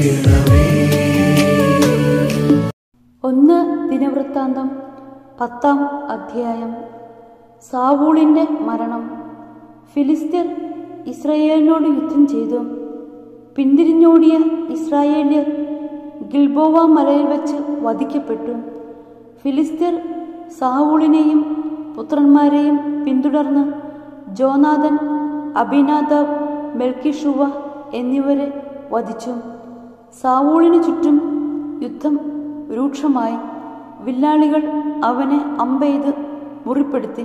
ചെയ്യണമേ ഒന്ന് ദിനവൃത്താന്തം പത്താം അധ്യായം സാവൂളിന്റെ മരണം ഫിലിസ്തീർ ഇസ്രായേലിനോട് യുദ്ധം ചെയ്തു പിന്തിരിഞ്ഞോടിയ ഇസ്രായേല്യർ ഗിൽബോവ മലയിൽ വെച്ച് വധിക്കപ്പെട്ടു ഫിലിസ്തീർ സാവൂളിനെയും പുത്രന്മാരെയും പിന്തുടർന്ന് ജോനാഥൻ അഭിനാദാബ് മെൽക്കിഷുവ എന്നിവരെ വധിച്ചു സാവൂളിനു ചുറ്റും യുദ്ധം രൂക്ഷമായി വില്ലാളികൾ അവനെ അമ്പെയ്ത് മുറിപ്പെടുത്തി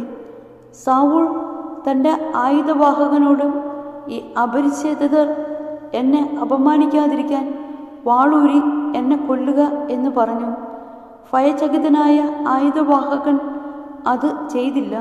സാവൂൾ തൻ്റെ ആയുധവാഹകനോട് ഈ അപരിച്ഛേദിതർ എന്നെ അപമാനിക്കാതിരിക്കാൻ വാളൂരി എന്നെ കൊല്ലുക എന്ന് പറഞ്ഞു ഭയചകിതനായ ആയുധവാഹകൻ അത് ചെയ്തില്ല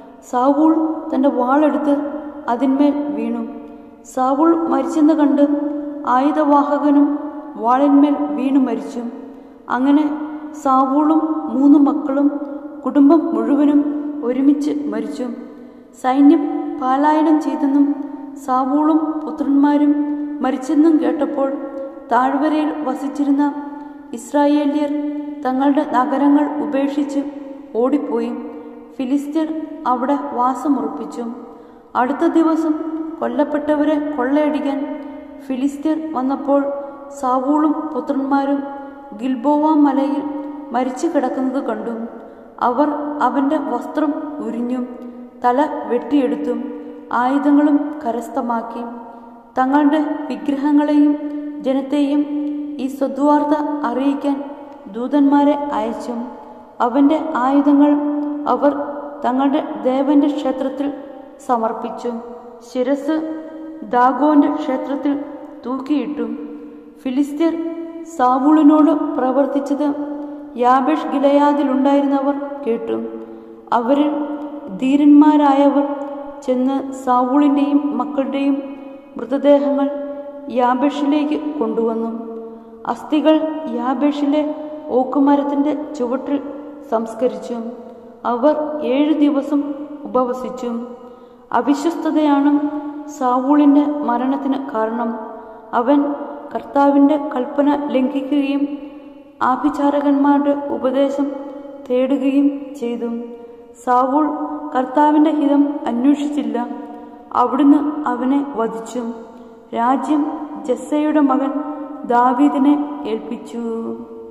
സാവൂൾ തൻ്റെ വാളെടുത്ത് അതിന്മേൽ വീണു സാവൂൾ മരിച്ചെന്ന് കണ്ട് ആയുധവാഹകനും വാളിന്മേൽ വീണു മരിച്ചു അങ്ങനെ സാവൂളും മൂന്ന് മക്കളും കുടുംബം മുഴുവനും ഒരുമിച്ച് മരിച്ചു സൈന്യം പാലായനം ചെയ്തെന്നും സാവൂളും പുത്രന്മാരും മരിച്ചെന്നും കേട്ടപ്പോൾ താഴ്വരയിൽ വസിച്ചിരുന്ന ഇസ്രായേല്യർ തങ്ങളുടെ നഗരങ്ങൾ ഉപേക്ഷിച്ച് ഓടിപ്പോയി ഫിലിസ്തീർ അവിടെ വാസമുറപ്പിച്ചു അടുത്ത ദിവസം കൊല്ലപ്പെട്ടവരെ കൊള്ളയടിക്കാൻ ഫിലിസ്തീർ വന്നപ്പോൾ സാവൂളും പുത്രന്മാരും ഗിൽബോവ മലയിൽ മരിച്ചു കിടക്കുന്നത് കണ്ടു അവർ അവന്റെ വസ്ത്രം ഉരിഞ്ഞു തല വെട്ടിയെടുത്തും ആയുധങ്ങളും കരസ്ഥമാക്കി തങ്ങളുടെ വിഗ്രഹങ്ങളെയും ജനത്തെയും ഈ സദ്വാർത്ത അറിയിക്കാൻ ദൂതന്മാരെ അയച്ചു അവന്റെ ആയുധങ്ങൾ അവർ തങ്ങളുടെ ദേവന്റെ ക്ഷേത്രത്തിൽ സമർപ്പിച്ചു ശിരസ് ദാഗോന്റെ ക്ഷേത്രത്തിൽ തൂക്കിയിട്ടു ഫിലിസ്തീർ സാവൂളിനോട് പ്രവർത്തിച്ചത് യാബേഷ് ഗിലയാദിലുണ്ടായിരുന്നവർ കേട്ടു അവരിൽ ധീരന്മാരായവർ ചെന്ന് സാവൂളിൻ്റെയും മക്കളുടെയും മൃതദേഹങ്ങൾ യാബേഷിലേക്ക് കൊണ്ടുവന്നു അസ്ഥികൾ യാബേഷിലെ ഓക്കുമരത്തിൻ്റെ ചുവട്ടിൽ സംസ്കരിച്ചു അവർ ഏഴു ദിവസം ഉപവസിച്ചു അവിശ്വസ്തതയാണ് സാവൂളിൻ്റെ മരണത്തിന് കാരണം അവൻ കർത്താവിൻ്റെ കൽപ്പന ലംഘിക്കുകയും ആഭിചാരകന്മാരുടെ ഉപദേശം തേടുകയും ചെയ്തു സാവൂൾ കർത്താവിൻ്റെ ഹിതം അന്വേഷിച്ചില്ല അവിടുന്ന് അവനെ വധിച്ചു രാജ്യം ജസ്സയുടെ മകൻ ദാവീദിനെ ഏൽപ്പിച്ചു